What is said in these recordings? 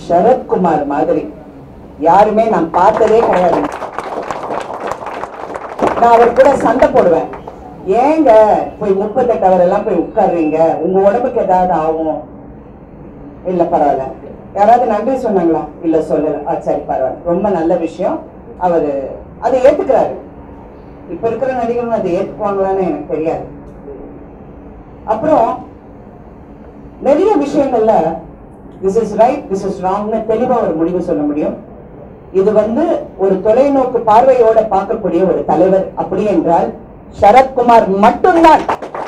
சரத்குமார் மாதிரி யாருமே நான் பார்த்ததே கிடையாது நான் அவர் கூட சண்டை போடுவேன் ஏங்க போய் முப்பத்தெட்டு அவர் எல்லாம் போய் உட்காருவீங்க உங்க உடம்புக்கு ஏதாவது ஆகும் இல்ல பரவாயில்ல யாராவது நன்றி சொன்னாங்களா இல்ல சொல்லல ஆ, சரி பரவாயில்ல ரொம்ப நல்ல விஷயம் அவரு அதை ஏத்துக்கிறாரு இப்ப இருக்கிற நடிகர்கள் அதை ஏத்துக்குவாங்களான்னு எனக்கு தெரியாது அப்புறம் நிறைய விஷயங்கள்ல this is right this is ராங்னு தெளிவா ஒரு முடிவு சொல்ல முடியும் இது வந்து ஒரு தொலைநோக்கு பார்வையோட பார்க்கக்கூடிய ஒரு தலைவர் அப்படி என்றால் சரத்குமார் மட்டும்தான்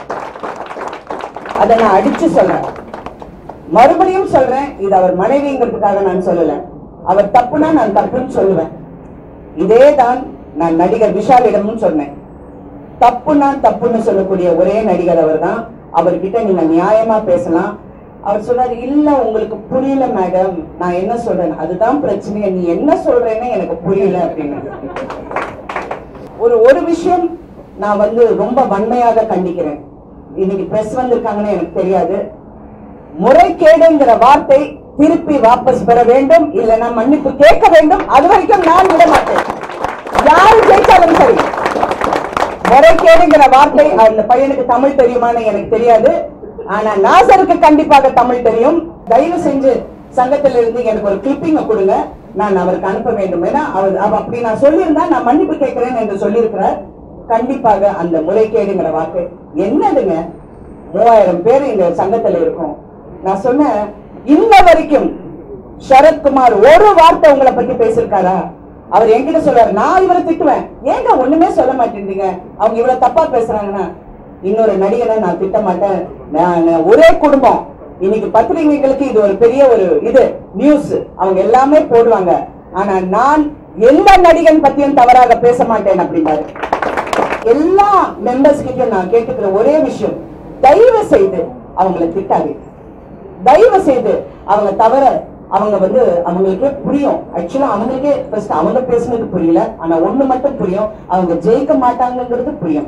அதை நான் அடிச்சு சொல்றேன் மறுபடியும் சொல்றேன் இது அவர் மனைவிங்கிறதுக்காக நான் சொல்லல அவர் தப்புனா நான் தப்புன்னு சொல்லுவேன் இதே தான் நான் நடிகர் விஷாலிடமும் சொன்னேன் தப்புனா தப்புன்னு சொல்லக்கூடிய ஒரே நடிகர் அவர்தான் அவர்கிட்ட நீங்க நியாயமா பேசலாம் அவர் சொன்னாரு இல்ல உங்களுக்கு புரியல மேடம் நான் என்ன சொல்றேன் அதுதான் பிரச்சனை நீ என்ன சொல்றேன்னு எனக்கு புரியல அப்படின்னு ஒரு ஒரு விஷயம் நான் வந்து ரொம்ப வன்மையாக கண்டிக்கிறேன் இன்னைக்கு பிரஸ் வந்திருக்காங்கன்னு எனக்கு தெரியாது முறைகேடுங்கிற வார்த்தை திருப்பி வாபஸ் பெற வேண்டும் இல்லைன்னா மன்னிப்பு கேட்க வேண்டும் அது வரைக்கும் நான் விட மாட்டேன் யாரு ஜெயிச்சாலும் சரி முறைகேடுங்கிற வார்த்தை அந்த பையனுக்கு தமிழ் தெரியுமான்னு எனக்கு தெரியாது ஆனா நாசருக்கு கண்டிப்பாக தமிழ் தெரியும் தயவு செஞ்சு சங்கத்துல இருந்து எனக்கு ஒரு கிளிப்பிங்க கொடுங்க நான் அவருக்கு அனுப்ப வேண்டும் ஏன்னா அவர் அவ அப்படி நான் சொல்லியிருந்தா நான் மன்னிப்பு கேட்கிறேன் என்று சொல்லியிருக்கிறார் கண்டிப்பாக அந்த முறைகேடுங்கிற வார்த்தை என்னதுங்க மூவாயிரம் பேர் இந்த சங்கத்துல இருக்கும் நான் சொன்னேன் இன்ன வரைக்கும் சரத்குமார் ஒரு வார்த்தை உங்களை பத்தி பேசியிருக்காரா அவர் என்கிட்ட சொல்றாரு நான் இவரை திட்டுவேன் ஏங்க ஒண்ணுமே சொல்ல மாட்டேன்றீங்க அவங்க இவ்வளவு தப்பா பேசுறாங்கன்னா இன்னொரு நடிகனை நான் திட்ட மாட்டேன் நான் ஒரே குடும்பம் இன்னைக்கு பத்திரிகைகளுக்கு இது ஒரு பெரிய ஒரு இது நியூஸ் அவங்க எல்லாமே போடுவாங்க ஆனா நான் எந்த நடிகன் பத்தியும் தவறாக பேச மாட்டேன் அப்படின்னாரு எல்லா மெம்பர்ஸ் கிட்ட நான் கேட்டுக்கிற ஒரே விஷயம் தயவு செய்து அவங்களை திட்டாதே தயவு செய்து அவங்க தவிர அவங்க வந்து அவங்களுக்கே புரியும் ஆக்சுவலா அவங்களுக்கே ஃபர்ஸ்ட் அவங்க பேசுனது புரியல ஆனா ஒண்ணு மட்டும் புரியும் அவங்க ஜெயிக்க மாட்டாங்கங்கிறது புரியும்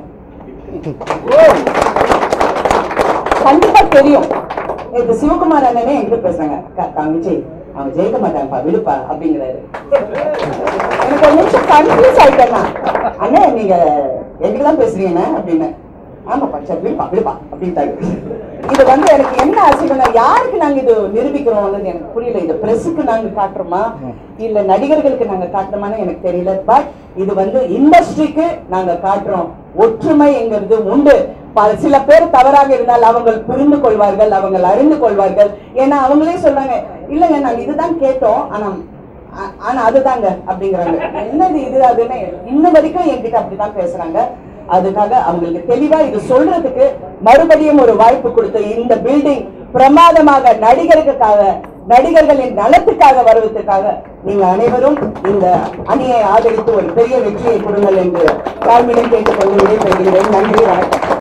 கண்டிப்பா தெரியும் இது சிவகுமார் அண்ணனே என்கிட்ட பேசுறாங்க "அக்கா, தங்கச்சி அவங்க ஜெயிக்க மாட்டாங்கப்பா விடுப்பா அப்படிங்கிறாரு எனக்கு ஒரு நிமிஷம் கன்ஃபியூஸ் ஆயிட்டேன்னா அண்ணே நீங்க என்கிட்ட தான் பேசுறீங்க அப்படின்னு ஆமாப்பா சரி விடுப்பா விடுப்பா அப்படின்ட்டாரு இது வந்து எனக்கு என்ன அசிங்கம்னா யாருக்கு நாங்க இது நிரூபிக்கிறோம்னு எனக்கு புரியல இது பிரஸுக்கு நாங்க காட்டுறோமா இல்ல நடிகர்களுக்கு நாங்க காட்டுறோமான்னு எனக்கு தெரியல பட் இது வந்து இண்டஸ்ட்ரிக்கு நாங்க காட்டுறோம் ஒற்றுமைங்கிறது உண்டு பல- சில பேர் தவறாக இருந்தால் அவங்க புரிந்து கொள்வார்கள் அவங்க அறிந்து கொள்வார்கள் ஏன்னா அவங்களே சொல்றாங்க இல்லைங்க நாங்க இதுதான் கேட்டோம் ஆனா ஆ- ஆனா அதுதாங்க அப்படிங்கிறாங்க என்னது இது அதுன்னு இன்ன வரைக்கும் என்கிட்ட அப்படிதான் பேசுறாங்க அதுக்காக அவங்களுக்கு தெளிவா இது சொல்றதுக்கு மறுபடியும் ஒரு வாய்ப்பு கொடுத்து இந்த பில்டிங் பிரமாதமாக நடிகருக்காக நடிகர்களின் நலத்துக்காக வருவதற்காக நீங்க அனைவரும் இந்த அணியை ஆதரித்து ஒரு பெரிய வெற்றியை கொடுங்கள் என்று தாழ்மையுடன் கேட்டுக்கொண்டு விடைபெறுகிறேன் நன்றி வணக்கம்